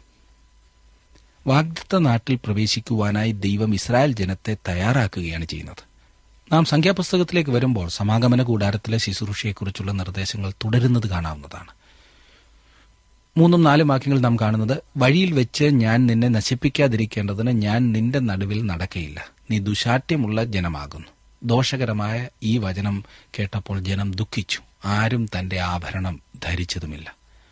D: വാഗ്ദത്ത നാട്ടിൽ പ്രവേശിക്കുവാനായി ദൈവം ഇസ്രായേൽ ജനത്തെ തയ്യാറാക്കുകയാണ് ചെയ്യുന്നത് നാം സംഖ്യാപുസ്തകത്തിലേക്ക് വരുമ്പോൾ സമാഗമന കൂടാരത്തിലെ ശുശ്രൂഷയെക്കുറിച്ചുള്ള നിർദ്ദേശങ്ങൾ തുടരുന്നത് കാണാവുന്നതാണ് മൂന്നും നാലും വാക്യങ്ങൾ നാം കാണുന്നത് വഴിയിൽ വെച്ച് ഞാൻ നിന്നെ നശിപ്പിക്കാതിരിക്കേണ്ടതിന് ഞാൻ നിന്റെ നടുവിൽ നടക്കയില്ല നീ ദുശാഠ്യമുള്ള ജനമാകുന്നു ദോഷകരമായ ഈ വചനം കേട്ടപ്പോൾ ജനം ദുഃഖിച്ചു ആരും തന്റെ ആഭരണം ധരിച്ചതുമില്ല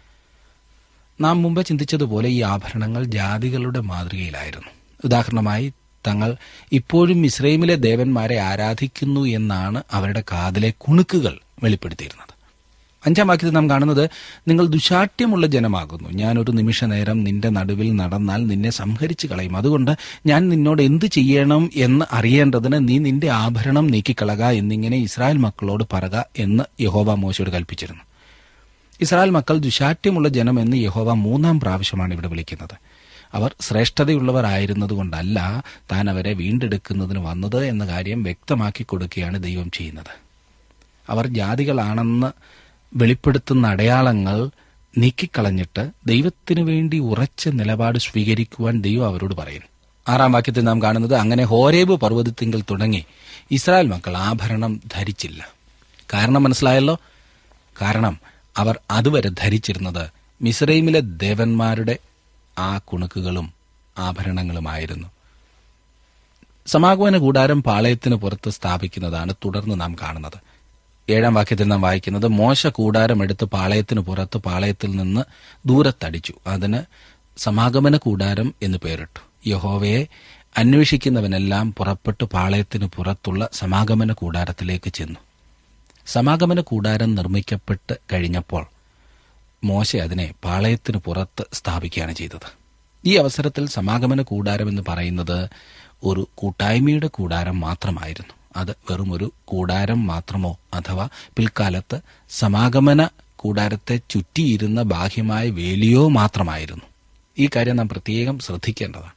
D: നാം മുമ്പ് ചിന്തിച്ചതുപോലെ ഈ ആഭരണങ്ങൾ ജാതികളുടെ മാതൃകയിലായിരുന്നു ഉദാഹരണമായി തങ്ങൾ ഇപ്പോഴും ഇസ്രൈമിലെ ദേവന്മാരെ ആരാധിക്കുന്നു എന്നാണ് അവരുടെ കാതിലെ കുണുക്കുകൾ വെളിപ്പെടുത്തിയിരുന്നത് അഞ്ചാം വാക്യത്തിൽ നാം കാണുന്നത് നിങ്ങൾ ദുശാഠ്യമുള്ള ജനമാകുന്നു ഞാൻ ഒരു നിമിഷ നേരം നിന്റെ നടുവിൽ നടന്നാൽ നിന്നെ സംഹരിച്ചു കളയും അതുകൊണ്ട് ഞാൻ നിന്നോട് എന്ത് ചെയ്യണം എന്ന് അറിയേണ്ടതിന് നീ നിന്റെ ആഭരണം നീക്കിക്കളക എന്നിങ്ങനെ ഇസ്രായേൽ മക്കളോട് പറക എന്ന് യഹോവ മോശയോട് കൽപ്പിച്ചിരുന്നു ഇസ്രായേൽ മക്കൾ ദുശാഠ്യമുള്ള ജനം എന്ന് യഹോവ മൂന്നാം പ്രാവശ്യമാണ് ഇവിടെ വിളിക്കുന്നത് അവർ ശ്രേഷ്ഠതയുള്ളവരായിരുന്നതുകൊണ്ടല്ല താൻ അവരെ വീണ്ടെടുക്കുന്നതിന് വന്നത് എന്ന കാര്യം വ്യക്തമാക്കി കൊടുക്കുകയാണ് ദൈവം ചെയ്യുന്നത് അവർ ജാതികളാണെന്ന് വെളിപ്പെടുത്തുന്ന അടയാളങ്ങൾ നീക്കിക്കളഞ്ഞിട്ട് ദൈവത്തിനു വേണ്ടി ഉറച്ച നിലപാട് സ്വീകരിക്കുവാൻ ദൈവം അവരോട് പറയുന്നു ആറാം വാക്യത്തിൽ നാം കാണുന്നത് അങ്ങനെ ഹോരേബ് പർവ്വതത്തിങ്കിൽ തുടങ്ങി ഇസ്രായേൽ മക്കൾ ആഭരണം ധരിച്ചില്ല കാരണം മനസ്സിലായല്ലോ കാരണം അവർ അതുവരെ ധരിച്ചിരുന്നത് മിസ്രൈമിലെ ദേവന്മാരുടെ ആ കുണുക്കുകളും ആഭരണങ്ങളുമായിരുന്നു സമാഗമന കൂടാരം പാളയത്തിന് പുറത്ത് സ്ഥാപിക്കുന്നതാണ് തുടർന്ന് നാം കാണുന്നത് ഏഴാം വാക്യത്തിൽ നാം വായിക്കുന്നത് മോശ കൂടാരം എടുത്ത് പാളയത്തിന് പുറത്ത് പാളയത്തിൽ നിന്ന് ദൂരത്തടിച്ചു അതിന് സമാഗമന കൂടാരം എന്ന് പേരിട്ടു യഹോവയെ അന്വേഷിക്കുന്നവനെല്ലാം പുറപ്പെട്ട് പാളയത്തിന് പുറത്തുള്ള സമാഗമന കൂടാരത്തിലേക്ക് ചെന്നു സമാഗമന കൂടാരം നിർമ്മിക്കപ്പെട്ട് കഴിഞ്ഞപ്പോൾ മോശ അതിനെ പാളയത്തിന് പുറത്ത് സ്ഥാപിക്കുകയാണ് ചെയ്തത് ഈ അവസരത്തിൽ സമാഗമന കൂടാരം എന്ന് പറയുന്നത് ഒരു കൂട്ടായ്മയുടെ കൂടാരം മാത്രമായിരുന്നു അത് വെറും ഒരു കൂടാരം മാത്രമോ അഥവാ പിൽക്കാലത്ത് സമാഗമന കൂടാരത്തെ ചുറ്റിയിരുന്ന ബാഹ്യമായ വേലിയോ മാത്രമായിരുന്നു ഈ കാര്യം നാം പ്രത്യേകം ശ്രദ്ധിക്കേണ്ടതാണ്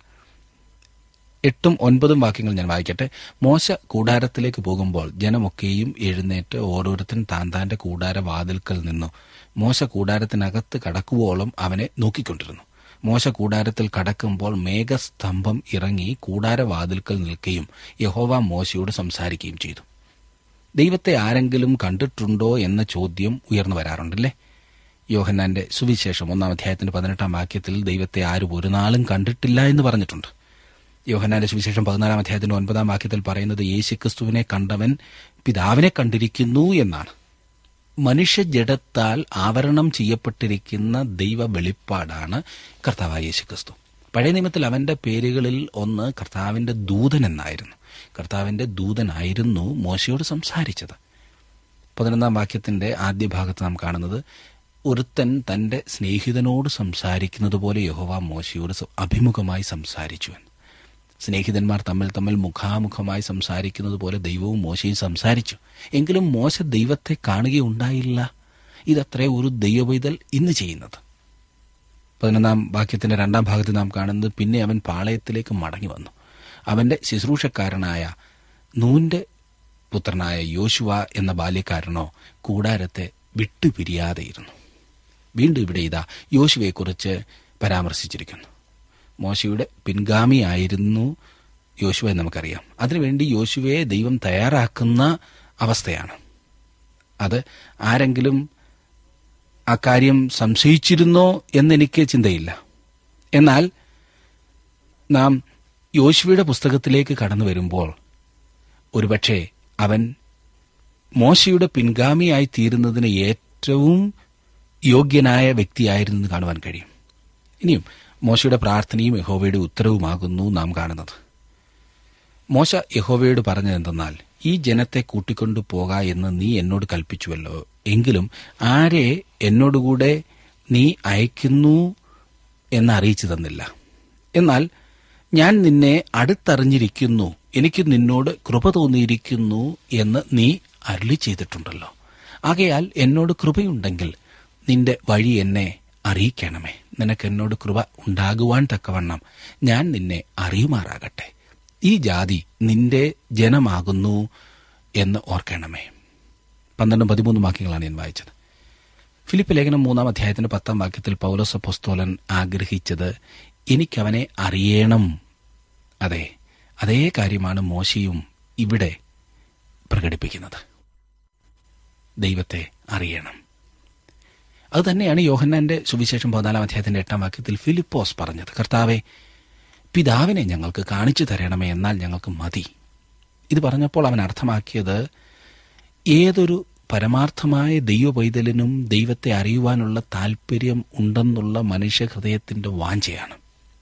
D: എട്ടും ഒൻപതും വാക്യങ്ങൾ ഞാൻ വായിക്കട്ടെ മോശ കൂടാരത്തിലേക്ക് പോകുമ്പോൾ ജനമൊക്കെയും എഴുന്നേറ്റ് ഓരോരുത്തൻ താൻ താന്റെ കൂടാര വാതിൽക്കൽ നിന്നു മോശ കൂടാരത്തിനകത്ത് കടക്കുവോളം അവനെ നോക്കിക്കൊണ്ടിരുന്നു മോശ കൂടാരത്തിൽ കടക്കുമ്പോൾ മേഘസ്തംഭം ഇറങ്ങി കൂടാരവാതിൽക്കൽ നിൽക്കുകയും യഹോവ മോശയോട് സംസാരിക്കുകയും ചെയ്തു ദൈവത്തെ ആരെങ്കിലും കണ്ടിട്ടുണ്ടോ എന്ന ചോദ്യം ഉയർന്നു വരാറുണ്ടല്ലേ യോഹന്നാന്റെ സുവിശേഷം ഒന്നാം അധ്യായത്തിന്റെ പതിനെട്ടാം വാക്യത്തിൽ ദൈവത്തെ ആരും ഒരു നാളും കണ്ടിട്ടില്ല എന്ന് പറഞ്ഞിട്ടുണ്ട് യോഹന്നാന്റെ സുവിശേഷം പതിനാലാം അധ്യായത്തിന്റെ ഒൻപതാം വാക്യത്തിൽ പറയുന്നത് യേശുക്രിസ്തുവിനെ കണ്ടവൻ പിതാവിനെ കണ്ടിരിക്കുന്നു എന്നാണ് മനുഷ്യജഡത്താൽ ആവരണം ചെയ്യപ്പെട്ടിരിക്കുന്ന ദൈവ വെളിപ്പാടാണ് കർത്താവായ യേശുക്രിസ്തു പഴയ നിയമത്തിൽ അവന്റെ പേരുകളിൽ ഒന്ന് കർത്താവിന്റെ ദൂതൻ എന്നായിരുന്നു കർത്താവിന്റെ ദൂതനായിരുന്നു മോശയോട് സംസാരിച്ചത് പതിനൊന്നാം വാക്യത്തിന്റെ ആദ്യ ഭാഗത്ത് നാം കാണുന്നത് ഒരുത്തൻ തന്റെ സ്നേഹിതനോട് സംസാരിക്കുന്നത് പോലെ യഹോവ മോശയോട് സ- അഭിമുഖമായി സംസാരിച്ചു എന്ന് സ്നേഹിതന്മാർ തമ്മിൽ തമ്മിൽ മുഖാമുഖമായി സംസാരിക്കുന്നത് പോലെ ദൈവവും മോശയും സംസാരിച്ചു എങ്കിലും മോശ ദൈവത്തെ കാണുകയുണ്ടായില്ല ഇതത്രേ ഒരു ദൈവവൈതൽ ഇന്ന് ചെയ്യുന്നത് പതിനൊന്നാം വാക്യത്തിന്റെ രണ്ടാം ഭാഗത്ത് നാം കാണുന്നത് പിന്നെ അവൻ പാളയത്തിലേക്ക് മടങ്ങി വന്നു അവന്റെ ശുശ്രൂഷക്കാരനായ നൂന്റെ പുത്രനായ യോശുവ എന്ന ബാല്യക്കാരനോ കൂടാരത്തെ വിട്ടുപിരിയാതെയിരുന്നു വീണ്ടും ഇവിടെ ഇതാ യോശുവയെക്കുറിച്ച് പരാമർശിച്ചിരിക്കുന്നു മോശയുടെ പിൻഗാമിയായിരുന്നു യോശുവ എന്ന് നമുക്കറിയാം അതിനുവേണ്ടി യോശുവയെ ദൈവം തയ്യാറാക്കുന്ന അവസ്ഥയാണ് അത് ആരെങ്കിലും അക്കാര്യം സംശയിച്ചിരുന്നോ എന്നെനിക്ക് ചിന്തയില്ല എന്നാൽ നാം യോശുവയുടെ പുസ്തകത്തിലേക്ക് കടന്നു വരുമ്പോൾ ഒരുപക്ഷെ അവൻ മോശയുടെ പിൻഗാമിയായി തീരുന്നതിന് ഏറ്റവും യോഗ്യനായ വ്യക്തിയായിരുന്നു കാണുവാൻ കഴിയും ഇനിയും മോശയുടെ പ്രാർത്ഥനയും യഹോവയുടെ ഉത്തരവുമാകുന്നു നാം കാണുന്നത് മോശ യഹോവയോട് പറഞ്ഞതെന്തെന്നാൽ ഈ ജനത്തെ കൂട്ടിക്കൊണ്ടു പോക എന്ന് നീ എന്നോട് കൽപ്പിച്ചുവല്ലോ എങ്കിലും ആരെ എന്നോടുകൂടെ നീ അയക്കുന്നു എന്ന് അറിയിച്ചു തന്നില്ല എന്നാൽ ഞാൻ നിന്നെ അടുത്തറിഞ്ഞിരിക്കുന്നു എനിക്ക് നിന്നോട് കൃപ തോന്നിയിരിക്കുന്നു എന്ന് നീ അരുളി ചെയ്തിട്ടുണ്ടല്ലോ ആകയാൽ എന്നോട് കൃപയുണ്ടെങ്കിൽ നിന്റെ വഴി എന്നെ അറിയിക്കണമേ നിനക്ക് എന്നോട് കൃപ ഉണ്ടാകുവാൻ തക്കവണ്ണം ഞാൻ നിന്നെ അറിയുമാറാകട്ടെ ഈ ജാതി നിന്റെ ജനമാകുന്നു എന്ന് ഓർക്കണമേ പന്ത്രണ്ടും പതിമൂന്നും വാക്യങ്ങളാണ് ഞാൻ വായിച്ചത് ഫിലിപ്പ് ലേഖനം മൂന്നാം അധ്യായത്തിന്റെ പത്താം വാക്യത്തിൽ പൗലോസ് അപ്പോസ്തോലൻ ആഗ്രഹിച്ചത് എനിക്കവനെ അറിയണം അതെ അതേ കാര്യമാണ് മോശയും ഇവിടെ പ്രകടിപ്പിക്കുന്നത് ദൈവത്തെ അറിയണം അത് തന്നെയാണ് യോഹന്നാന്റെ സുവിശേഷം പതിനാലാം അധ്യായത്തിന്റെ എട്ടാം വാക്യത്തിൽ ഫിലിപ്പോസ് പറഞ്ഞത് കർത്താവെ പിതാവിനെ ഞങ്ങൾക്ക് കാണിച്ചു തരണമേ എന്നാൽ ഞങ്ങൾക്ക് മതി ഇത് പറഞ്ഞപ്പോൾ അവൻ അർത്ഥമാക്കിയത് ഏതൊരു പരമാർത്ഥമായ ദൈവപൈതലിനും ദൈവത്തെ അറിയുവാനുള്ള താല്പര്യം ഉണ്ടെന്നുള്ള മനുഷ്യഹൃദയത്തിന്റെ വാഞ്ചയാണ്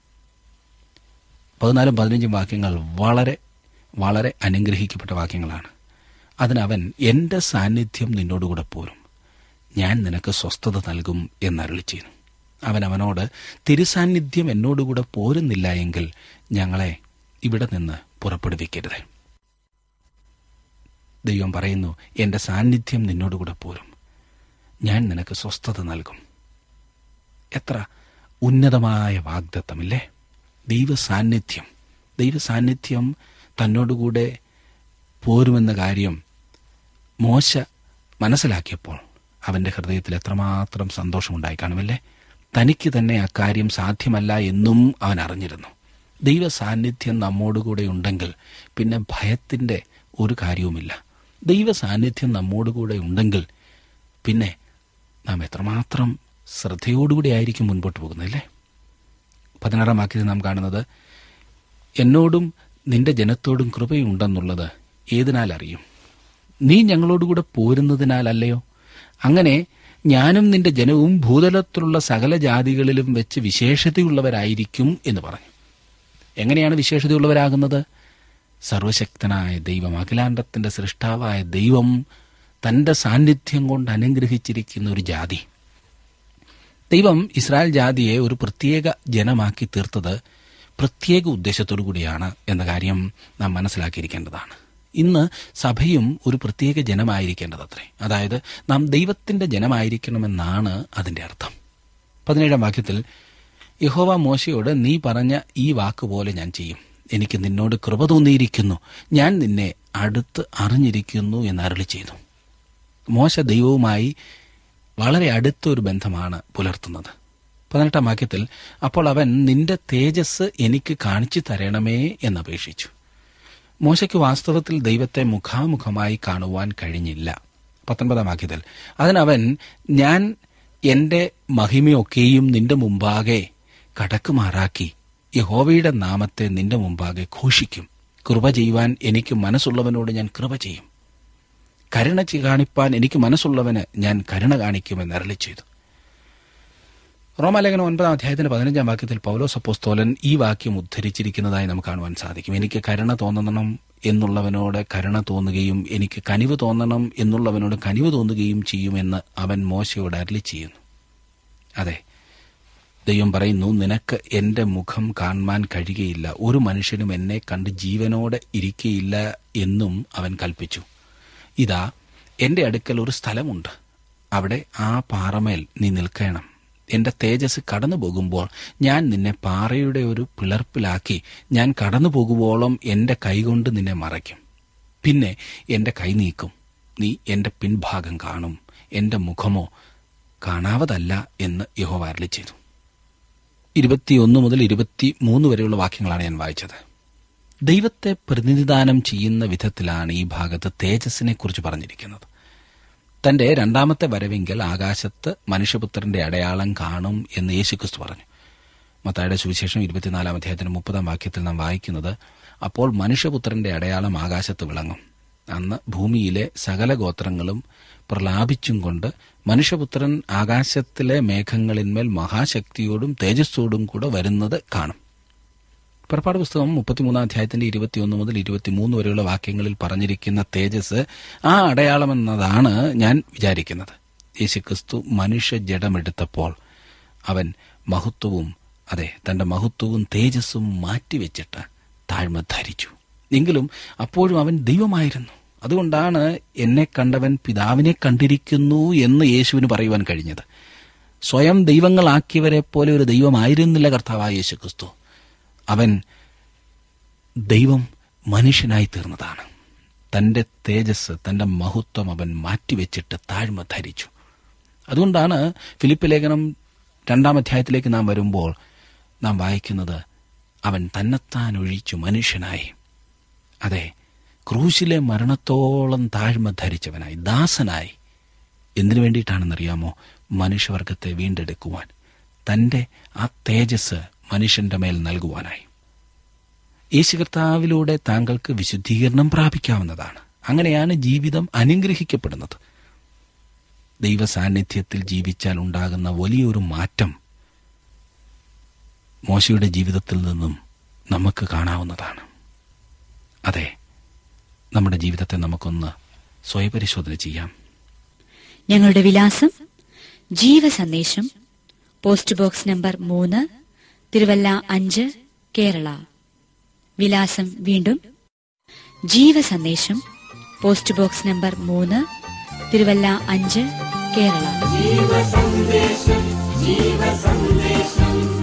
D: പതിനാലും പതിനഞ്ചും വാക്യങ്ങൾ വളരെ വളരെ അനുഗ്രഹിക്കപ്പെട്ട വാക്യങ്ങളാണ് അതിനവൻ എന്റെ സാന്നിധ്യം നിന്നോടുകൂടെ പോരും ഞാൻ നിനക്ക് സ്വസ്ഥത നൽകും എന്നരുളി ചെയ്യുന്നു അവൻ അവനോട് തിരുസാന്നിധ്യം എന്നോടുകൂടെ പോരുന്നില്ല എങ്കിൽ ഞങ്ങളെ ഇവിടെ നിന്ന് പുറപ്പെടുവിക്കരുത് ദൈവം പറയുന്നു എന്റെ സാന്നിധ്യം നിന്നോടുകൂടെ പോരും ഞാൻ നിനക്ക് സ്വസ്ഥത നൽകും എത്ര ഉന്നതമായ വാഗ്ദത്തമില്ലേ ദൈവ സാന്നിധ്യം ദൈവ സാന്നിധ്യം തന്നോടുകൂടെ പോരുമെന്ന കാര്യം മോശ മനസ്സിലാക്കിയപ്പോൾ അവന്റെ ഹൃദയത്തിൽ എത്രമാത്രം സന്തോഷമുണ്ടായി കാണുമല്ലേ തനിക്ക് തന്നെ അക്കാര്യം സാധ്യമല്ല എന്നും അവൻ അറിഞ്ഞിരുന്നു ദൈവ സാന്നിധ്യം നമ്മോടുകൂടെ ഉണ്ടെങ്കിൽ പിന്നെ ഭയത്തിന്റെ ഒരു കാര്യവുമില്ല ദൈവ സാന്നിധ്യം നമ്മോടുകൂടെ ഉണ്ടെങ്കിൽ പിന്നെ നാം എത്രമാത്രം ശ്രദ്ധയോടുകൂടി ആയിരിക്കും മുൻപോട്ട് പോകുന്നല്ലേ പതിനാറാം വാക്യത്തിൽ നാം കാണുന്നത് എന്നോടും നിന്റെ ജനത്തോടും കൃപയുണ്ടെന്നുള്ളത് ഏതിനാൽ അറിയും നീ ഞങ്ങളോടുകൂടെ പോരുന്നതിനാലല്ലയോ അങ്ങനെ ഞാനും നിന്റെ ജനവും ഭൂതലത്തിലുള്ള സകല ജാതികളിലും വെച്ച് വിശേഷതയുള്ളവരായിരിക്കും എന്ന് പറഞ്ഞു എങ്ങനെയാണ് വിശേഷതയുള്ളവരാകുന്നത് സർവശക്തനായ ദൈവം അഖിലാണ്ടത്തിന്റെ സൃഷ്ടാവായ ദൈവം തന്റെ സാന്നിധ്യം കൊണ്ട് അനുഗ്രഹിച്ചിരിക്കുന്ന ഒരു ജാതി ദൈവം ഇസ്രായേൽ ജാതിയെ ഒരു പ്രത്യേക ജനമാക്കി തീർത്തത് പ്രത്യേക ഉദ്ദേശത്തോടു കൂടിയാണ് എന്ന കാര്യം നാം മനസ്സിലാക്കിയിരിക്കേണ്ടതാണ് ഇന്ന് സഭയും ഒരു പ്രത്യേക ജനമായിരിക്കേണ്ടതത്രേ അതായത് നാം ദൈവത്തിന്റെ ജനമായിരിക്കണമെന്നാണ് അതിന്റെ അർത്ഥം പതിനേഴാം വാക്യത്തിൽ യഹോവ മോശയോട് നീ പറഞ്ഞ ഈ വാക്കുപോലെ ഞാൻ ചെയ്യും എനിക്ക് നിന്നോട് കൃപ തോന്നിയിരിക്കുന്നു ഞാൻ നിന്നെ അടുത്ത് അറിഞ്ഞിരിക്കുന്നു എന്ന് അരുളി ചെയ്തു മോശ ദൈവവുമായി വളരെ അടുത്തൊരു ബന്ധമാണ് പുലർത്തുന്നത് പതിനെട്ടാം വാക്യത്തിൽ അപ്പോൾ അവൻ നിന്റെ തേജസ് എനിക്ക് കാണിച്ചു തരണമേ എന്നപേക്ഷിച്ചു മോശയ്ക്ക് വാസ്തവത്തിൽ ദൈവത്തെ മുഖാമുഖമായി കാണുവാൻ കഴിഞ്ഞില്ല പത്തൊൻപതാം വാക്യത്തിൽ അതിനവൻ ഞാൻ എന്റെ മഹിമയൊക്കെയും നിന്റെ മുമ്പാകെ കടക്കുമാറാക്കി യഹോവയുടെ നാമത്തെ നിന്റെ മുമ്പാകെ ഘോഷിക്കും കൃപ ചെയ്യുവാൻ എനിക്ക് മനസ്സുള്ളവനോട് ഞാൻ കൃപ ചെയ്യും കരുണ ചെ- കാണിപ്പാൻ എനിക്ക് മനസ്സുള്ളവന് ഞാൻ കരുണ കാണിക്കുമെന്ന് അരളി ചെയ്തു റോമാലേഖനം ഒൻപതാം അധ്യായത്തിന്റെ പതിനഞ്ചാം വാക്യത്തിൽ പൗലോസ് അപ്പോസ്തോലൻ ഈ വാക്യം ഉദ്ധരിച്ചിരിക്കുന്നതായി നമുക്ക് കാണുവാൻ സാധിക്കും എനിക്ക് കരുണ തോന്നണം എന്നുള്ളവനോട് കരുണ തോന്നുകയും എനിക്ക് കനിവ് തോന്നണം എന്നുള്ളവനോട് കനിവ് തോന്നുകയും ചെയ്യുമെന്ന് അവൻ മോശയോട് അരളി ചെയ്യുന്നു അതെ ദൈവം പറയുന്നു നിനക്ക് എന്റെ മുഖം കാണുവാൻ കഴിയുകയില്ല ഒരു മനുഷ്യനും എന്നെ കണ്ട് ജീവനോടെ ഇരിക്കയില്ല എന്നും അവൻ കൽപ്പിച്ചു ഇതാ എന്റെ അടുക്കൽ ഒരു സ്ഥലമുണ്ട് അവിടെ ആ പാറമേൽ നീ നിൽക്കണം എന്റെ തേജസ് കടന്നു പോകുമ്പോൾ ഞാൻ നിന്നെ പാറയുടെ ഒരു പിളർപ്പിലാക്കി ഞാൻ കടന്നു പോകുവോളം എന്റെ കൈകൊണ്ട് നിന്നെ മറയ്ക്കും പിന്നെ എന്റെ കൈ നീക്കും നീ എന്റെ പിൻഭാഗം കാണും എന്റെ മുഖമോ കാണാവതല്ല എന്ന് യഹോവ അരുളി ചെയ്തു ഇരുപത്തിയൊന്ന് മുതൽ ഇരുപത്തി മൂന്ന് വരെയുള്ള വാക്യങ്ങളാണ് ഞാൻ വായിച്ചത് ദൈവത്തെ പ്രതിനിധാനം ചെയ്യുന്ന വിധത്തിലാണ് ഈ ഭാഗത്ത് തേജസ്സിനെ കുറിച്ച് പറഞ്ഞിരിക്കുന്നത് തന്റെ രണ്ടാമത്തെ വരവെങ്കിൽ ആകാശത്ത് മനുഷ്യപുത്രന്റെ അടയാളം കാണും എന്ന് യേശുക്രിസ്തു പറഞ്ഞു മത്തായുടെ സുവിശേഷം ഇരുപത്തിനാലാം അധ്യായത്തിന് മുപ്പതാം വാക്യത്തിൽ നാം വായിക്കുന്നത് അപ്പോൾ മനുഷ്യപുത്രന്റെ അടയാളം ആകാശത്ത് വിളങ്ങും അന്ന് ഭൂമിയിലെ സകല ഗോത്രങ്ങളും പ്രലാപിച്ചും കൊണ്ട് മനുഷ്യപുത്രൻ ആകാശത്തിലെ മേഘങ്ങളിന്മേൽ മഹാശക്തിയോടും തേജസ്സോടും കൂടെ വരുന്നത് കാണും പുറപ്പാട് പുസ്തകം മുപ്പത്തിമൂന്നാം അധ്യായത്തിന്റെ ഇരുപത്തിയൊന്ന് മുതൽ ഇരുപത്തിമൂന്ന് വരെയുള്ള വാക്യങ്ങളിൽ പറഞ്ഞിരിക്കുന്ന തേജസ് ആ അടയാളമെന്നതാണ് ഞാൻ വിചാരിക്കുന്നത് യേശുക്രിസ്തു മനുഷ്യ ജഡമെടുത്തപ്പോൾ അവൻ മഹത്വവും അതെ തന്റെ മഹത്വവും തേജസ്സും മാറ്റിവെച്ചിട്ട് താഴ്മ ധരിച്ചു എങ്കിലും അപ്പോഴും അവൻ ദൈവമായിരുന്നു അതുകൊണ്ടാണ് എന്നെ കണ്ടവൻ പിതാവിനെ കണ്ടിരിക്കുന്നു എന്ന് യേശുവിന് പറയുവാൻ കഴിഞ്ഞത് സ്വയം ദൈവങ്ങളാക്കിയവരെ പോലെ ഒരു ദൈവമായിരുന്നില്ല കർത്താവായ യേശു ക്രിസ്തു അവൻ ദൈവം മനുഷ്യനായി തീർന്നതാണ് തന്റെ തേജസ് തന്റെ മഹത്വം അവൻ മാറ്റിവെച്ചിട്ട് താഴ്മ ധരിച്ചു അതുകൊണ്ടാണ് ഫിലിപ്പ് ലേഖനം രണ്ടാം അധ്യായത്തിലേക്ക് നാം വരുമ്പോൾ നാം വായിക്കുന്നത് അവൻ തന്നെത്താൻ ഒഴിച്ചു മനുഷ്യനായി അതെ ക്രൂശിലെ മരണത്തോളം താഴ്മ ധരിച്ചവനായി ദാസനായി എന്തിനു വേണ്ടിയിട്ടാണെന്നറിയാമോ മനുഷ്യവർഗത്തെ വീണ്ടെടുക്കുവാൻ തന്റെ ആ തേജസ് മനുഷ്യന്റെ മേൽ നൽകുവാനായി യേശു കർത്താവിലൂടെ താങ്കൾക്ക് വിശുദ്ധീകരണം പ്രാപിക്കാവുന്നതാണ് അങ്ങനെയാണ് ജീവിതം അനുഗ്രഹിക്കപ്പെടുന്നത് ദൈവ സാന്നിധ്യത്തിൽ ജീവിച്ചാൽ ഉണ്ടാകുന്ന വലിയൊരു മാറ്റം മോശയുടെ ജീവിതത്തിൽ നിന്നും നമുക്ക് കാണാവുന്നതാണ് അതെ നമ്മുടെ ജീവിതത്തെ നമുക്കൊന്ന് സ്വയപരിശോധന ചെയ്യാം
B: ഞങ്ങളുടെ വിലാസം ജീവസന്ദേശം പോസ്റ്റ് ബോക്സ് നമ്പർ മൂന്ന് തിരുവല്ല അഞ്ച് കേരള വിലാസം വീണ്ടും ജീവസന്ദേശം പോസ്റ്റ് ബോക്സ് നമ്പർ മൂന്ന് തിരുവല്ല അഞ്ച് കേരള
A: ജീവസന്ദേശം ജീവസന്ദേശം